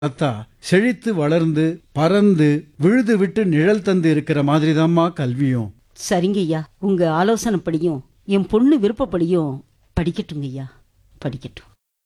அத்தா செழித்து வளர்ந்து பறந்து விழுது விட்டு நிழல் தந்து இருக்கிற மாதிரிதாம்மா கல்வியும் சரிங்க ஐயா உங்க ஆலோசனைப்படியும் என் பொண்ணு விருப்பப்படியும் படிக்கட்டுங்க ஐயா படிக்கட்டும்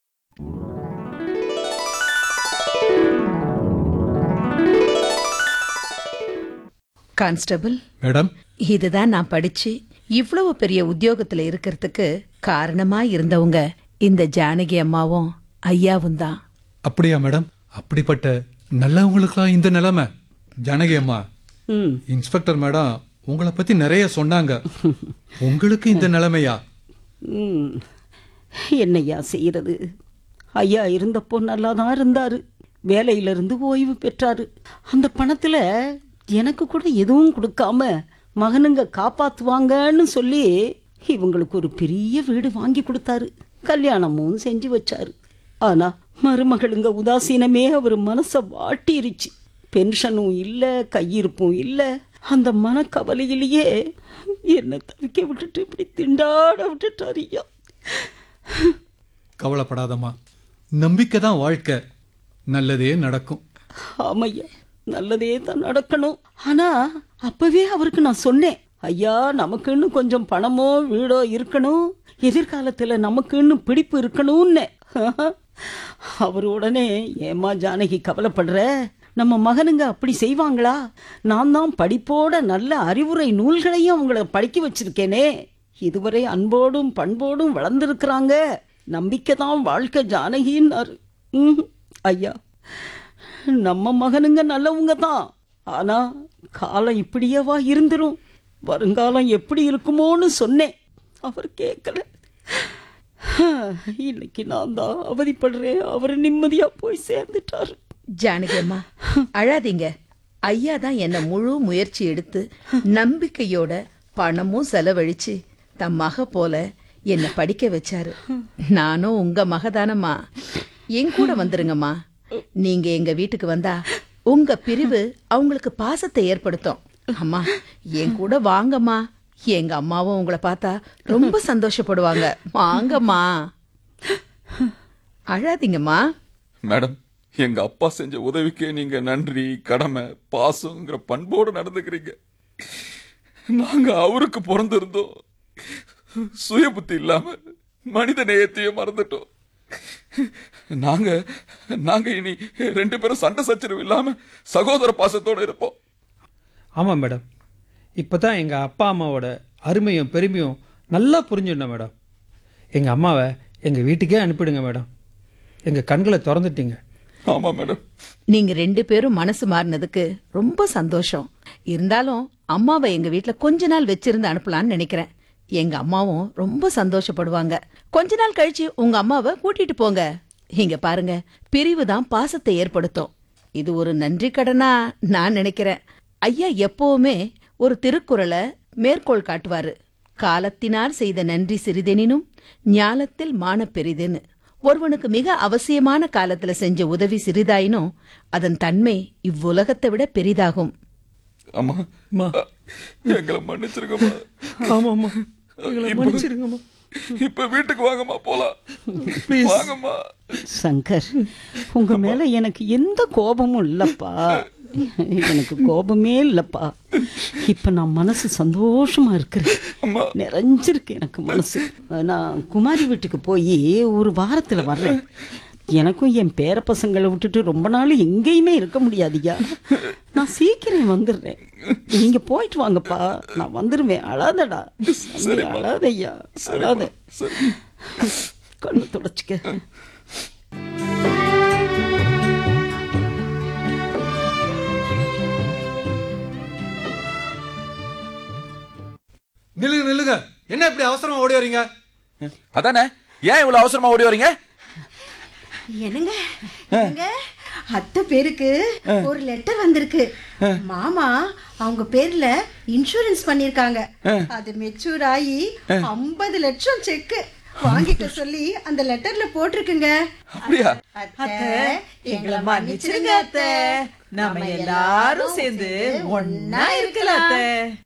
கான்ஸ்டபிள் மேடம் இதுதான் நான் படிச்சு இவ்வளவு பெரிய உத்தியோகத்துல இருக்கிறதுக்கு காரணமா இருந்தவங்க இந்த ஜானகி அம்மாவும் ஐயாவும் தான் அப்படியா மேடம் அப்படிப்பட்ட நல்லவங்களுக்கெல்லாம் இந்த நிலைமை ஜானகி அம்மா ம் இன்ஸ்பெக்டர் மேடம் உங்களை பத்தி நிறைய சொன்னாங்க உங்களுக்கு இந்த நிலைமையா ம் என்னய்யா செய்யறது ஐயா இருந்தப்போ நல்லா தான் இருந்தாரு வேலையிலிருந்து ஓய்வு பெற்றாரு அந்த பணத்துல எனக்கு கூட எதுவும் கொடுக்காம மகனுங்க காப்பாத்துவாங்கன்னு சொல்லி இவங்களுக்கு ஒரு பெரிய வீடு வாங்கி கொடுத்தாரு கல்யாணமும் செஞ்சு வச்சாரு ஆனா மருமகளுங்க உதாசீனமே அவர் மனசை வாட்டிருச்சு பென்ஷனும் இல்லை கையிருப்பும் இல்லை அந்த மனக்கவலையிலேயே என்னை தவிக்க விட்டுட்டு இப்படி திண்டாட விட்டுட்டாரு ஐயா கவலைப்படாதம்மா நம்பிக்கை தான் வாழ்க்கை நல்லதே நடக்கும் ஆமையா நல்லதே தான் நடக்கணும் ஆனா அப்பவே அவருக்கு நான் சொன்னேன் ஐயா நமக்குன்னு கொஞ்சம் பணமோ வீடோ இருக்கணும் எதிர்காலத்துல நமக்குன்னு பிடிப்பு இருக்கணும்னு அவர் உடனே ஏமா ஜானகி கவலைப்படுற நம்ம மகனுங்க அப்படி செய்வாங்களா நான் தான் படிப்போட நல்ல அறிவுரை நூல்களையும் அவங்கள படிக்க வச்சிருக்கேனே இதுவரை அன்போடும் பண்போடும் வளர்ந்துருக்குறாங்க நம்பிக்கை தான் வாழ்க்கை ஜானகின்னாரு ம், ஐயா நம்ம மகனுங்க நல்லவங்க தான் ஆனா காலம் இப்படியேவா இருந்துரும் வருங்காலம் எப்படி இருக்குமோன்னு சொன்னேன் அவர் கேட்கல இன்னைக்கு நான் தான் அவதிப்படுறேன் அவர் நிம்மதியா போய் சேர்ந்துட்டாரு ஜானகி அம்மா அழாதீங்க ஐயா தான் என்ன முழு முயற்சி எடுத்து நம்பிக்கையோட பணமும் செலவழிச்சு தம் மக போல என்னை படிக்க வச்சாரு நானும் உங்க மகதானம்மா என் கூட வந்துருங்கம்மா நீங்க எங்க வீட்டுக்கு வந்தா உங்க பிரிவு அவங்களுக்கு பாசத்தை ஏற்படுத்தும் அம்மா என் கூட வாங்கம்மா எங்க அம்மாவும் உங்களை பார்த்தா ரொம்ப சந்தோஷப்படுவாங்க வாங்கம்மா அழாதீங்கம்மா மேடம் எங்க அப்பா செஞ்ச உதவிக்கே நீங்க நன்றி கடமை பாசங்கிற பண்போடு நடந்துக்கிறீங்க நாங்க அவருக்கு பிறந்திருந்தோம் சுய புத்தி இல்லாம மனித நேயத்தையே மறந்துட்டோம் நாங்க நாங்க இனி ரெண்டு பேரும் சண்டை சச்சரவு இல்லாம சகோதர பாசத்தோட இருப்போம் ஆமாம் மேடம் இப்போ தான் எங்கள் அப்பா அம்மாவோட அருமையும் பெருமையும் நல்லா புரிஞ்சுடணும் மேடம் எங்கள் அம்மாவை எங்கள் வீட்டுக்கே அனுப்பிடுங்க மேடம் எங்கள் கண்களை திறந்துட்டீங்க ஆமா மேடம் நீங்க ரெண்டு பேரும் மனசு மாறினதுக்கு ரொம்ப சந்தோஷம் இருந்தாலும் அம்மாவை எங்க வீட்ல கொஞ்ச நாள் வச்சிருந்து அனுப்பலாம்னு நினைக்கிறேன் எங்க அம்மாவும் ரொம்ப சந்தோஷப்படுவாங்க கொஞ்ச நாள் கழிச்சு உங்க அம்மாவை கூட்டிட்டு போங்க இங்க பாருங்க பிரிவு தான் பாசத்தை ஏற்படுத்தும் இது ஒரு நன்றி கடனா நான் நினைக்கிறேன் ஐயா எப்பவுமே ஒரு திருக்குறளை மேற்கோள் காட்டுவாரு காலத்தினார் செய்த நன்றி சிறிதெனினும் ஞாலத்தில் மான பெரிதுன்னு ஒருவனுக்கு மிக அவசியமான காலத்துல செஞ்ச உதவி சிறிதாயினும் அதன் தன்மை இவ்வுலகத்தை விட பெரிதாகும் அம்மா அம்மா. எங்களை மன்னிச்சிருக்கம்மா ஆமாம்மா எங்களை இப்ப- மன்னிச்சிருங்கம்மா இப்ப வீட்டுக்கு வாங்கம்மா போலாம் வாங்கம்மா சங்கர் உங்க மேல எனக்கு எந்த கோபமும் இல்லப்பா எனக்கு கோபமே இல்லப்பா இப்ப நான் மனசு சந்தோஷமா இருக்கிறேன் நிறைஞ்சிருக்கு எனக்கு மனசு நான் குமாரி வீட்டுக்கு போய் ஒரு வாரத்துல வர்றேன் எனக்கும் என் பேர பசங்களை விட்டுட்டு ரொம்ப நாள் எங்கேயுமே இருக்க முடியாதுயா நான் சீக்கிரம் வந்துடுறேன் நீங்க போயிட்டு வாங்கப்பா நான் வந்துருவேன் அழாதடா தம்பி, அழாதையா அழாத கண்ணு தொடச்சிக்க நில்லுங்க நில்லுங்க என்ன இப்படி அவசரமா ஓடி வரீங்க அதானே ஏன் இவ்வளவு அவசரமா ஓடி வரீங்க என்னங்க என்னங்க அத்தை பேருக்கு ஒரு லெட்டர் வந்திருக்கு மாமா அவங்க பேர்ல இன்சூரன்ஸ் பண்ணிருக்காங்க அது மெச்சூர் ஆகி ஐம்பது லட்சம் செக் வாங்கிக்க சொல்லி அந்த லெட்டர்ல போட்டிருக்குங்க அப்படியா அத்தை எங்களை மன்னிச்சிருங்க அத்தை நாம எல்லாரும் சேர்ந்து ஒன்னா இருக்கலாம் அத்தை